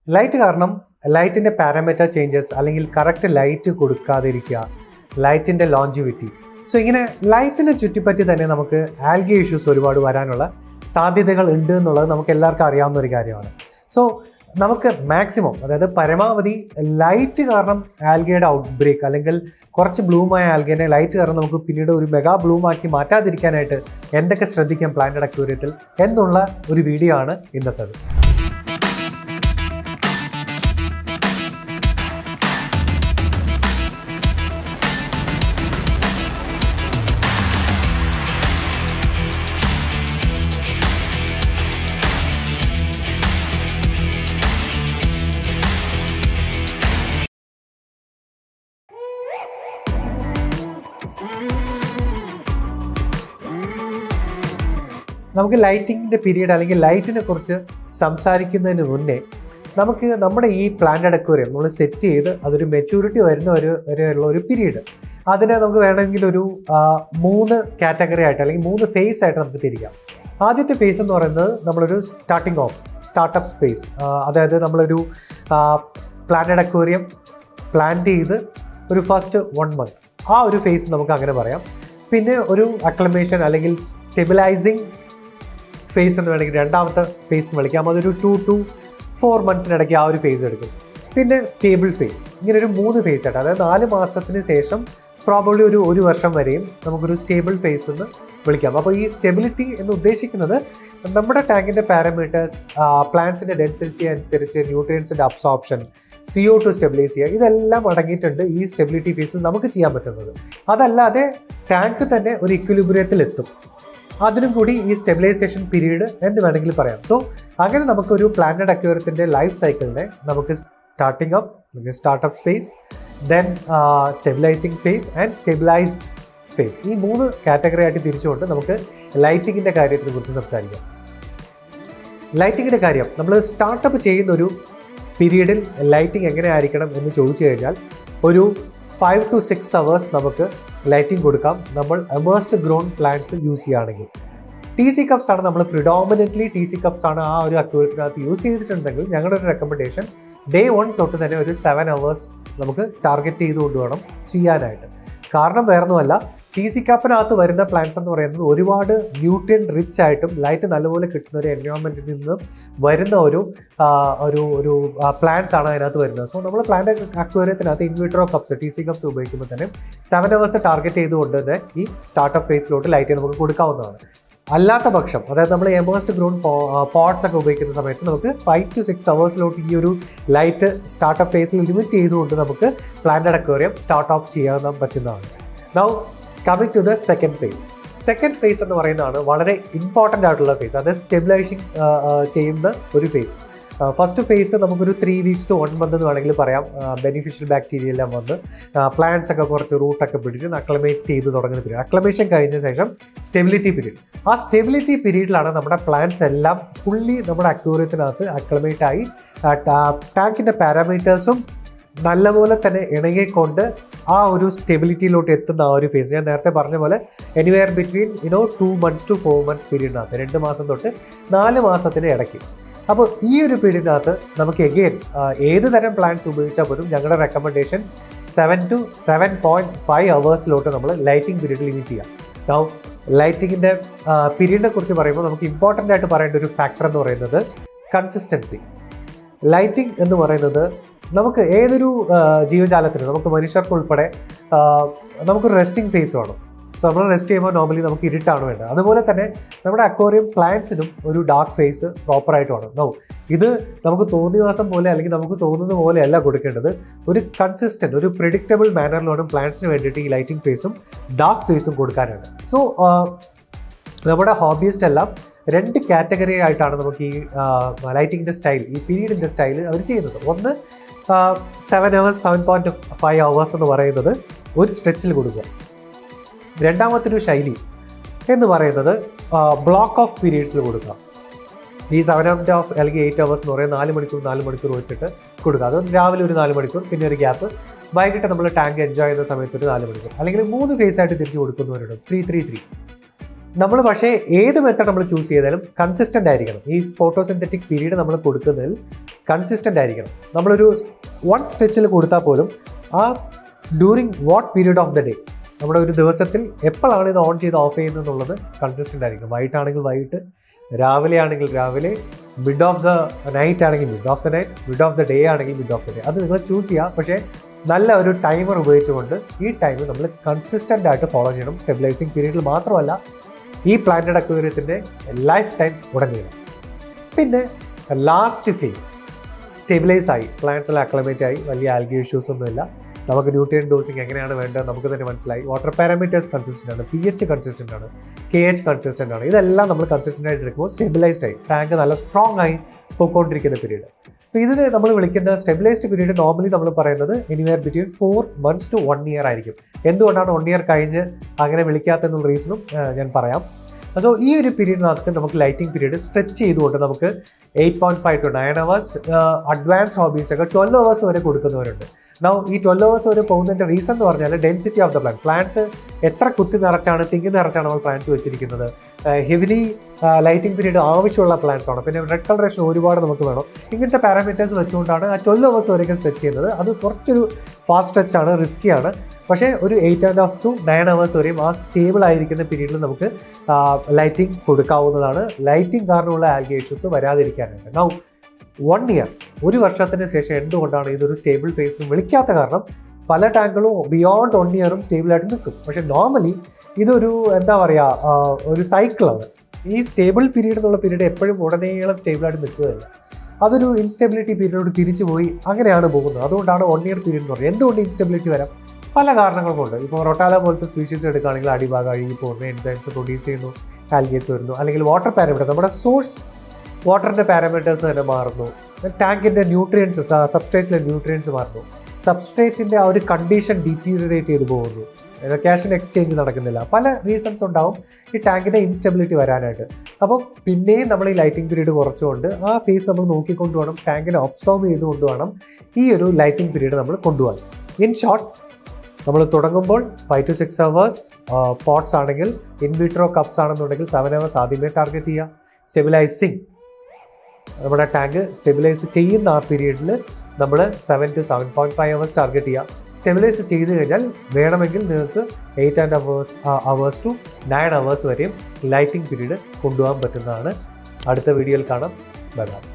light കാരണം ലൈറ്റിൻ്റെ parameter changes അല്ലെങ്കിൽ കറക്റ്റ് ലൈറ്റ് കൊടുക്കാതിരിക്കുക ലൈറ്റിൻ്റെ ലോഞ്ചിവിറ്റി സോ ഇങ്ങനെ ലൈറ്റിനെ ചുറ്റിപ്പറ്റി തന്നെ നമുക്ക് ആൽഗി ഇഷ്യൂസ് ഒരുപാട് വരാനുള്ള സാധ്യതകൾ ഉണ്ട് എന്നുള്ളത് നമുക്ക് എല്ലാവർക്കും അറിയാവുന്ന ഒരു കാര്യമാണ് സോ നമുക്ക് മാക്സിമം അതായത് പരമാവധി ലൈറ്റ് കാരണം ആൽഗയുടെ ഔട്ട് ബ്രേക്ക് അല്ലെങ്കിൽ കുറച്ച് ബ്ലൂമായ ആൽഗേനെ ലൈറ്റ് കാരണം നമുക്ക് പിന്നീട് ഒരു മെഗാ ബ്ലൂമാക്കി മാറ്റാതിരിക്കാനായിട്ട് എന്തൊക്കെ ശ്രദ്ധിക്കാം പ്ലാന്റഡ് അക്വേറിയത്തിൽ എന്നുള്ള ഒരു വീഡിയോ ആണ് ഇന്നത്തേത് നമുക്ക് ലൈറ്റിങ്ങിൻ്റെ പീരീഡ് അല്ലെങ്കിൽ ലൈറ്റിനെ കുറിച്ച് സംസാരിക്കുന്നതിന് മുന്നേ നമുക്ക് നമ്മുടെ ഈ പ്ലാന്റഡ് അക്വേറിയം നമ്മൾ സെറ്റ് ചെയ്ത് അതൊരു മെച്യൂരിറ്റി വരുന്ന ഒരു വരെയുള്ള ഒരു പീരീഡ് അതിനെ നമുക്ക് വേണമെങ്കിൽ ഒരു ആ, മൂന്ന് കാറ്റഗറി ആയിട്ട് അല്ലെങ്കിൽ മൂന്ന് ഫേസ് ആയിട്ട് നമുക്ക് തിരിക്കാം ആദ്യത്തെ ഫേസ് എന്ന് പറയുന്നത് നമ്മളൊരു സ്റ്റാർട്ടിംഗ് ഓഫ് സ്റ്റാർട്ടപ്പ് സ്പേസ് അതായത് നമ്മളൊരു പ്ലാന്റഡ് അക്വേറിയം പ്ലാൻ ചെയ്ത് ഒരു ഫസ്റ്റ് വൺ മന്ത് ആ ഒരു ഫേസ് നമുക്ക് അങ്ങനെ പറയാം പിന്നെ ഒരു അക്ലമേഷൻ അല്ലെങ്കിൽ സ്റ്റെബിലൈസിങ് ഫേസ് എന്ന് വേണമെങ്കിൽ രണ്ടാമത്തെ ഫേസ് എന്ന് വിളിക്കാം അതൊരു ടു ടു ഫോർ മന്ത്സിനിടയ്ക്ക് ആ ഒരു ഫേസ് എടുക്കും പിന്നെ സ്റ്റേബിൾ ഫേസ് ഇങ്ങനെ ഒരു മൂന്ന് ഫേസ് ആയിട്ട് അതായത് നാല് മാസത്തിന് ശേഷം പ്രോബബ്ലി ഒരു ഒരു വർഷം വരെയും നമുക്കൊരു സ്റ്റേബിൾ ഫേസ് എന്ന് വിളിക്കാം അപ്പോൾ ഈ സ്റ്റെബിലിറ്റി എന്ന് ഉദ്ദേശിക്കുന്നത് നമ്മുടെ ടാങ്കിൻ്റെ പാരാമീറ്റേഴ്സ് പ്ലാന്റ്സിൻ്റെ ഡെൻസിറ്റി അനുസരിച്ച് ന്യൂട്രിയൻസിൻ്റെ absorption C O two stabilise ചെയ്യുക ഇതെല്ലാം അടങ്ങിയിട്ടുണ്ട് ഈ സ്റ്റെബിലിറ്റി ഫേസിൽ നമുക്ക് ചെയ്യാൻ പറ്റുന്നത് അതല്ലാതെ ടാങ്ക് തന്നെ ഒരു ഇക്വിലിബ്രിയത്തിൽ എത്തും അതിനും കൂടി ഈ സ്റ്റെബിലൈസേഷൻ പീരീഡ് എന്ന് വേണമെങ്കിൽ പറയാം സോ അങ്ങനെ നമുക്കൊരു പ്ലാനഡ് അക്വേറിയത്തിൻ്റെ ലൈഫ് സൈക്കിളിനെ നമുക്ക് starting up startup space then stabilising phase and stabilised phase ഈ മൂന്ന് കാറ്റഗറി ആയിട്ട് തിരിച്ചുകൊണ്ട് നമുക്ക് ലൈറ്റിങ്ങിൻ്റെ കാര്യത്തിനെ കുറിച്ച് സംസാരിക്കാം ലൈറ്റിങ്ങിൻ്റെ കാര്യം നമ്മൾ സ്റ്റാർട്ടപ്പ് ചെയ്യുന്ന ഒരു പീരീഡിൽ ലൈറ്റിംഗ് എങ്ങനെ ആയിരിക്കണം എന്ന് ചോദിച്ചു കഴിഞ്ഞാൽ ഒരു ഫൈവ് ടു സിക്സ് അവേഴ്സ് നമുക്ക് ലൈറ്റിംഗ് കൊടുക്കാം നമ്മൾ എമേഴ്സ്ഡ് ഗ്രോൺ പ്ലാന്റ്സ് യൂസ് ചെയ്യുകയാണെങ്കിൽ ടി സി കപ്സ് ആണ് നമ്മൾ പ്രിഡോമിനൻ്റ്ലി ടി സി കപ്സ് ആണ് ആ ഒരു അക്വേറിയത്തിനകത്ത് യൂസ് ചെയ്തിട്ടുണ്ടെങ്കിൽ ഞങ്ങളുടെ ഒരു റെക്കമെൻഡേഷൻ ഡേ വൺ തൊട്ട് തന്നെ ഒരു സെവൻ അവേഴ്സ് നമുക്ക് ടാർഗറ്റ് ചെയ്തുകൊണ്ട് വേണം ചെയ്യാനായിട്ട് കാരണം വേറൊന്നുമല്ല ടി സി കാപ്പിനകത്ത് വരുന്ന പ്ലാന്റ്സ് എന്ന് പറയുന്നത് ഒരുപാട് ന്യൂട്രിയൻ റിച്ച് ആയിട്ടും ലൈറ്റ് നല്ലപോലെ കിട്ടുന്ന ഒരു എൻവയോൺമെൻറ്റിൽ നിന്നും വരുന്ന ഒരു ആ, ഒരു ഒരു പ്ലാന്റ്സ് ആണ് അതിനകത്ത് വരുന്നത് സോ നമ്മൾ പ്ലാന്റ് അക്വേറിയത്തിനകത്ത് in vitro cups T C cups ഉപയോഗിക്കുമ്പോൾ തന്നെ സെവൻ അവേഴ്സ് ടാർഗറ്റ് ചെയ്തുകൊണ്ട് തന്നെ ഈ സ്റ്റാർട്ടപ്പ് ഫേസിലോട്ട് ലൈറ്റ് നമുക്ക് കൊടുക്കാവുന്നതാണ് അല്ലാത്ത പക്ഷം അതായത് നമ്മൾ എമേഴ്സ്ഡ് ഗ്രൂൺ പോട്ട്സ് ഒക്കെ ഉപയോഗിക്കുന്ന സമയത്ത് നമുക്ക് ഫൈവ് ടു സിക്സ് അവേഴ്സിലോട്ട് ഈ ഒരു ലൈറ്റ് സ്റ്റാർട്ടപ്പ് ഫേസിൽ ലിമിറ്റ് ചെയ്തുകൊണ്ട് നമുക്ക് പ്ലാന്റഡ് അക്വേറിയം സ്റ്റാർട്ട് ഓഫ് ചെയ്യാൻ പറ്റുന്നതാണ് now coming to the second phase second phase എന്ന് പറയുന്നതാണ് വളരെ ഇമ്പോർട്ടൻ്റ് ആയിട്ടുള്ള ഫേസ് അത് സ്റ്റെബിലൈസിങ് ചെയ്യുന്ന ഒരു ഫേസ് ഫസ്റ്റ് ഫേസ് നമുക്കൊരു three weeks to one month എന്ന് വേണമെങ്കിൽ പറയാം ബെനിഫിഷ്യൽ ബാക്ടീരിയ എല്ലാം വന്ന് പ്ലാന്റ്സ് ഒക്കെ കുറച്ച് റൂട്ടൊക്കെ പിടിച്ച് അക്ലമേറ്റ് ചെയ്ത് തുടങ്ങുന്ന പീരീഡ് അക്ലമേഷൻ കഴിഞ്ഞ ശേഷം സ്റ്റെബിലിറ്റി പീരീഡ് ആ സ്റ്റെബിലിറ്റി പീരീഡിലാണ് നമ്മുടെ പ്ലാന്റ്സ് എല്ലാം ഫുള്ളി നമ്മുടെ അക്വേറിയത്തിനകത്ത് അക്ലമേറ്റ് ആയി ടാങ്കിൻ്റെ പാരാമീറ്റേഴ്സും നല്ലപോലെ തന്നെ ഇണങ്ങിക്കൊണ്ട് ആ ഒരു സ്റ്റെബിലിറ്റിയിലോട്ട് എത്തുന്ന ആ ഒരു ഫേസ് ഞാൻ നേരത്തെ പറഞ്ഞ പോലെ anywhere between you know two months to four months പീരീഡിനകത്ത് രണ്ട് മാസം തൊട്ട് നാല് മാസത്തിന് ഇടയ്ക്ക് അപ്പോൾ ഈ ഒരു പീരീഡിനകത്ത് നമുക്ക് എഗെയിൻ ഏത് തരം പ്ലാന്റ്സ് ഉപയോഗിച്ചാൽ പോലും ഞങ്ങളുടെ recommendation seven to seven point five അവേഴ്സിലോട്ട് നമ്മൾ ലൈറ്റിംഗ് പീരീഡ് ലിമിറ്റ് ചെയ്യാം നൗ ലൈറ്റിങ്ങിൻ്റെ പീരീഡിനെ കുറിച്ച് പറയുമ്പോൾ നമുക്ക് ഇമ്പോർട്ടൻ്റ് ആയിട്ട് പറയേണ്ട ഒരു ഫാക്ടർ എന്ന് പറയുന്നത് കൺസിസ്റ്റൻസി ലൈറ്റിംഗ് എന്ന് പറയുന്നത് നമുക്ക് ഏതൊരു ആ, ജീവജാലത്തിനും നമുക്ക് മനുഷ്യർക്ക് ഉൾപ്പെടെ ആ, നമുക്കൊരു റെസ്റ്റിംഗ് ഫേസ് വേണം സോ നമ്മൾ റെസ്റ്റ് ചെയ്യുമ്പോൾ നോർമലി നമുക്ക് ഇരുട്ടാണ് വേണ്ടത് അതുപോലെ തന്നെ നമ്മുടെ അക്വേറിയം പ്ലാന്റ്സിനും ഒരു ഡാർക്ക് ഫേസ് പ്രോപ്പറായിട്ട് വേണം നോ ഇത് നമുക്ക് തോന്നിവാസം പോലെ അല്ലെങ്കിൽ നമുക്ക് തോന്നുന്ന പോലെയല്ല കൊടുക്കേണ്ടത് ഒരു കൺസിസ്റ്റൻറ്റ് ഒരു പ്രിഡിക്റ്റബിൾ മാനറിൽ വേണം പ്ലാന്റ്സിന് വേണ്ടിയിട്ട് ഈ ലൈറ്റിംഗ് ഫേസും ഡാർക്ക് ഫേസും കൊടുക്കാനാണ് സോ നമ്മുടെ ഹോബിയിസ്റ്റ് എല്ലാം രണ്ട് കാറ്റഗറി ആയിട്ടാണ് നമുക്ക് ഈ ലൈറ്റിങ്ങിൻ്റെ സ്റ്റൈൽ ഈ പീരീഡിൻ്റെ സ്റ്റൈൽ അവർ ചെയ്യുന്നത് ഒന്ന് seven hours seven point five hours എന്ന് പറയുന്നത് ഒരു സ്ട്രെച്ചിൽ കൊടുക്കുക രണ്ടാമത്തെ ഒരു ശൈലി എന്ന് പറയുന്നത് ബ്ലോക്ക് ഓഫ് പീരീഡ്സിൽ കൊടുക്കുക ഈ സെവൻ ആൻഡ് ഓഫ് അല്ലെങ്കിൽ എയ്റ്റ് അവേഴ്സ് എന്ന് പറയുന്നത് നാല് മണിക്കൂർ നാല് മണിക്കൂർ വെച്ചിട്ട് കൊടുക്കുക അത് രാവിലെ ഒരു നാല് മണിക്കൂർ പിന്നെ ഒരു ഗ്യാപ്പ് വൈകിട്ട് നമ്മൾ ടാങ്ക് എൻജോയ് ചെയ്യുന്ന സമയത്ത് ഒരു നാല് മണിക്കൂർ അല്ലെങ്കിൽ മൂന്ന് ഫേസ് ആയിട്ട് തിരിച്ച് കൊടുക്കുന്നവരുണ്ട് ത്രീ ത്രീ ത്രീ നമ്മൾ പക്ഷേ ഏത് മെത്തഡ് നമ്മൾ ചൂസ് ചെയ്താലും കൺസിസ്റ്റൻ്റ് ആയിരിക്കണം ഈ ഫോട്ടോസിന്തറ്റിക് പീരീഡ് നമ്മൾ കൊടുക്കുന്നതിൽ കൺസിസ്റ്റൻ്റ് ആയിരിക്കണം നമ്മളൊരു വൺ സ്ട്രെച്ചിൽ കൊടുത്താൽ പോലും ആ during what period of the day നമ്മുടെ ഒരു ദിവസത്തിൽ എപ്പോഴാണ് ഇത് ഓൺ ചെയ്ത് ഓഫ് ചെയ്യുന്നത് എന്നുള്ളത് കൺസിസ്റ്റൻ്റ് ആയിരിക്കും വൈകിട്ടാണെങ്കിൽ വൈകിട്ട് രാവിലെ ആണെങ്കിൽ രാവിലെ മിഡ് ഓഫ് ദ നൈറ്റ് ആണെങ്കിൽ mid of the night mid of the day ആണെങ്കിൽ മിഡ് ഓഫ് ദ ഡേ അത് നിങ്ങൾ ചൂസ് ചെയ്യുക പക്ഷേ നല്ല ഒരു ടൈമർ ഉപയോഗിച്ചുകൊണ്ട് ഈ ടൈം നമ്മൾ കൺസിസ്റ്റൻ്റ് ആയിട്ട് ഫോളോ ചെയ്യണം സ്റ്റെബിലൈസിങ് പീരീഡിൽ മാത്രമല്ല ഈ പ്ലാന്റഡ് അക്വേറിയത്തിൻ്റെ ലൈഫ് ടൈം ഉടനീളം പിന്നെ ലാസ്റ്റ് ഫേസ് സ്റ്റെബിലൈസ് ആയി പ്ലാന്റ്സ് അക്ലമേറ്റ് ആയി വലിയ ആൽഗി ഇഷ്യൂസ് ഒന്നുമില്ല നമുക്ക് ന്യൂട്രിയൻ ഡോസിങ് എങ്ങനെയാണ് വേണ്ടത് നമുക്ക് തന്നെ മനസ്സിലായി വാട്ടർ പാരാമീറ്റേഴ്സ് കൺസിസ്റ്റൻ്റ് ആണ് പി എച്ച് കൺസിസ്റ്റൻ്റ് ആണ് കെ എച്ച് കൺസിസ്റ്റൻ്റ് ആണ് ഇതെല്ലാം നമ്മൾ കൺസിസ്റ്റൻ്റ് ആയിട്ട് എടുക്കുമ്പോൾ സ്റ്റെബിലൈസ്ഡ് ആയി ടാങ്ക് നല്ല സ്ട്രോങ് ആയി പോയിക്കൊണ്ടിരിക്കുന്ന പീരീഡ് അപ്പോൾ ഇതിന് നമ്മൾ വിളിക്കുന്ന സ്റ്റെബിലൈസ്ഡ് പീരീഡ് നോർമലി നമ്മൾ പറയുന്നത് anywhere between four months to one year ആയിരിക്കും എന്തുകൊണ്ടാണ് വൺ ഇയർ കഴിഞ്ഞ് അങ്ങനെ വിളിക്കാത്തെന്നുള്ള റീസണും ഞാൻ പറയാം സോ ഈ ഒരു പീരീഡിനകത്ത് നമുക്ക് ലൈറ്റിംഗ് പീരീഡ് സ്ട്രെച്ച് ചെയ്തുകൊണ്ട് നമുക്ക് eight point five to nine hours advance ഹോബീസൊക്കെ ട്വൽവ് അവേഴ്സ് വരെ കൊടുക്കുന്നവരുണ്ട് നൗ ഈ ട്വൽവ് അവേഴ്സ് വരെ പോകുന്നതിൻ്റെ റീസൺ എന്ന് പറഞ്ഞാൽ density of the plant plants എത്ര കുത്തി നിറച്ചാണ് തിങ്ങി നിറച്ചാണ് നമ്മൾ പ്ലാന്റ്സ് വെച്ചിരിക്കുന്നത് ഹെവിലി ലൈറ്റിംഗ് പീരീഡ് ആവശ്യമുള്ള പ്ലാന്റ്സ് ആണ് പിന്നെ റെഡ് കളറേഷൻ ഒരുപാട് നമുക്ക് വേണം ഇങ്ങനത്തെ പാരാമീറ്റേഴ്സ് വെച്ചുകൊണ്ടാണ് ആ ട്വൽവ് അവേഴ്സ് വരെയൊക്കെ സ്ട്രെച്ച് ചെയ്യുന്നത് അത് കുറച്ചൊരു ഫാസ്റ്റ് സ്ട്രെച്ച് ആണ് റിസ്ക്കിയാണ് പക്ഷേ ഒരു eight and half to nine hours വരെയും ആ സ്റ്റേബിൾ ആയിരിക്കുന്ന പീരീഡിൽ നമുക്ക് ലൈറ്റിംഗ് കൊടുക്കാവുന്നതാണ് ലൈറ്റിംഗ് കാരണമുള്ള ആൽഗി ഇഷ്യൂസ് വരാതിരിക്കാനായിട്ട് നൗ വൺ ഇയർ ഒരു വർഷത്തിന് ശേഷം എന്തുകൊണ്ടാണ് ഇതൊരു സ്റ്റേബിൾ ഫേസ് എന്ന് വിളിക്കാത്ത കാരണം പല ടാങ്കുകളും ബിയോണ്ട് വൺ ഇയറും സ്റ്റേബിളായിട്ട് നിൽക്കും പക്ഷേ നോർമലി ഇതൊരു എന്താ പറയുക ഒരു സൈക്കിളാണ് ഈ സ്റ്റേബിൾ പീരീഡ് എന്നുള്ള പീരീഡ് എപ്പോഴും ഉടനീളം സ്റ്റേബിളായിട്ട് നിൽക്കുകയല്ല അതൊരു ഇൻസ്റ്റെബിലിറ്റി പീരീഡോട് തിരിച്ചു പോയി അങ്ങനെയാണ് പോകുന്നത് അതുകൊണ്ടാണ് വൺ ഇയർ പീരീഡ് എന്ന് പറയുന്നത് എന്തുകൊണ്ട് ഇൻസ്റ്റെബിലിറ്റി വരാം പല കാരണങ്ങൾ കൊണ്ട് ഇപ്പോൾ റൊട്ടാല പോലത്തെ സ്പീഷീസ് എടുക്കുകയാണെങ്കിൽ അടിഭാഗം അഴുകി പോകുന്നു എൻസൈംസ് പ്രൊഡ്യൂസ് ചെയ്യുന്നു ആൽഗേസ് വരുന്നു അല്ലെങ്കിൽ വാട്ടർ പാരാമീറ്റർ നമ്മുടെ സോഴ്സ് വാട്ടറിൻ്റെ പാരാമീറ്റേഴ്സ് തന്നെ മാറുന്നു ടാങ്കിൻ്റെ ന്യൂട്രിയൻസ് സബ്സ്ട്രേറ്റിലെ ന്യൂട്രിയൻസ് മാറുന്നു സബ്സ്ട്രേറ്റിൻ്റെ ആ ഒരു കണ്ടീഷൻ ഡീറ്റീരിയറേറ്റ് ചെയ്തു പോകുന്നു ക്യാഷൻ എക്സ്ചേഞ്ച് നടക്കുന്നില്ല പല റീസൺസ് ഉണ്ടാവും ഈ ടാങ്കിൻ്റെ ഇൻസ്റ്റെബിലിറ്റി വരാനായിട്ട് അപ്പോൾ പിന്നെയും നമ്മൾ ഈ ലൈറ്റിംഗ് പീരീഡ് കുറച്ചുകൊണ്ട് ആ ഫേസ് നമ്മൾ നോക്കിക്കൊണ്ട് വേണം ടാങ്കിനെ ഒബ്സർവ് ചെയ്തുകൊണ്ട് വേണം ഈ ഒരു ലൈറ്റിംഗ് പീരീഡ് നമ്മൾ കൊണ്ടുപോകാൻ ഇൻ ഷോർട്ട് നമ്മൾ തുടങ്ങുമ്പോൾ five to six hours pots ആണെങ്കിൽ ഇൻവിട്രോ കപ്സ് ആണെന്നുണ്ടെങ്കിൽ സെവൻ അവേഴ്സ് ആദ്യമേ ടാർഗറ്റ് ചെയ്യുക സ്റ്റെബിലൈസിങ് നമ്മുടെ ടാങ്ക് സ്റ്റെബിലൈസ് ചെയ്യുന്ന ആ പീരീഡിൽ നമ്മൾ seven to seven point five hours target ചെയ്യുക സ്റ്റെബിലൈസ് ചെയ്ത് കഴിഞ്ഞാൽ വേണമെങ്കിൽ നിങ്ങൾക്ക് eight and hours hours to nine hours വരെയും ലൈറ്റിംഗ് പീരീഡ് കൊണ്ടുപോകാൻ പറ്റുന്നതാണ് അടുത്ത വീഡിയോയിൽ കാണാം ബൈ